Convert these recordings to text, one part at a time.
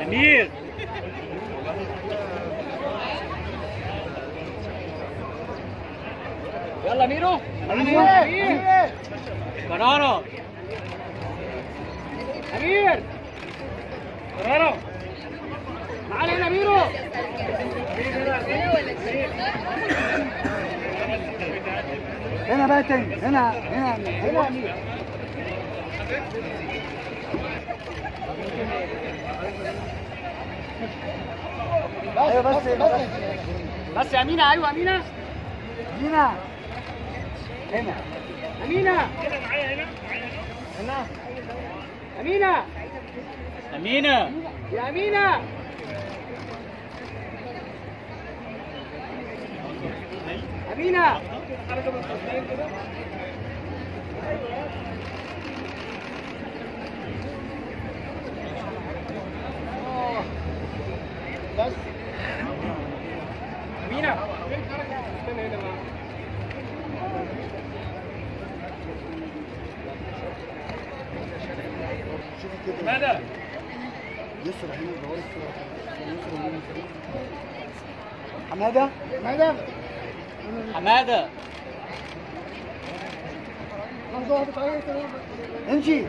امير يلا ميرو أمير. امير قرارة امير قرارة معانا هنا ميرو هنا بقى تاني هنا هنا هنا امير ايوه بس بس بس يا امينه ايوه امينه هنا هنا امينه هنا امينه أمينة يا امينه امينه بس امينه استنى هنا بقى ماذا؟ يسرع هنا دوري يسرع هنا حماده ماذا حمادة لحظه واحده تعالى امشي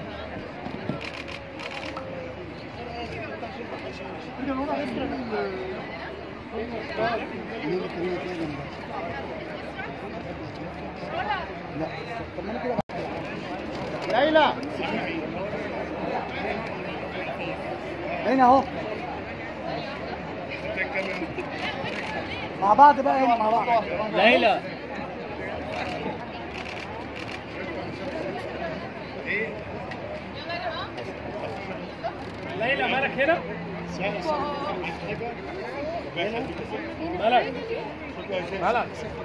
لا طب ما انا كده ليلى هنا اهو مع بعض بقى هنا مع بعض ليلى ليلى مالك هنا؟ مالك؟ مالك؟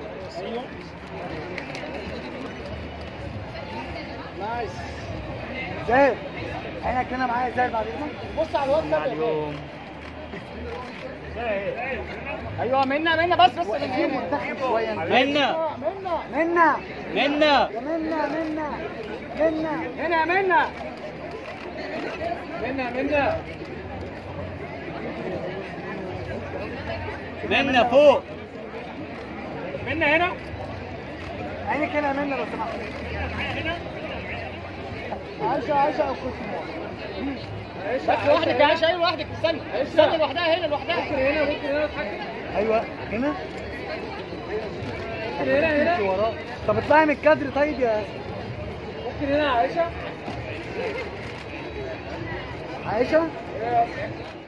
نايس زاهد عينك هنا معايا زاهد بعد اذنك بص على الواتساب يا بيه. اليوم ايوه منا منا بس بس من في هنا منتخب شويه انت. منا منا منا منا يا منا منا منا هنا يا منا منا منا منا فوق منا هنا عينك هنا يا منا لو سمحت عايشة عايشة او كنت بس لوحدك يا عايشة ايوه لوحدك استنى استنى لوحدها هنا لوحدها ممكن هنا ممكن هنا تحكي ايوه هنا ممكن هنا هنا وراه طب اطلعي من الكادر طيب يا ممكن هنا عايشة عائشه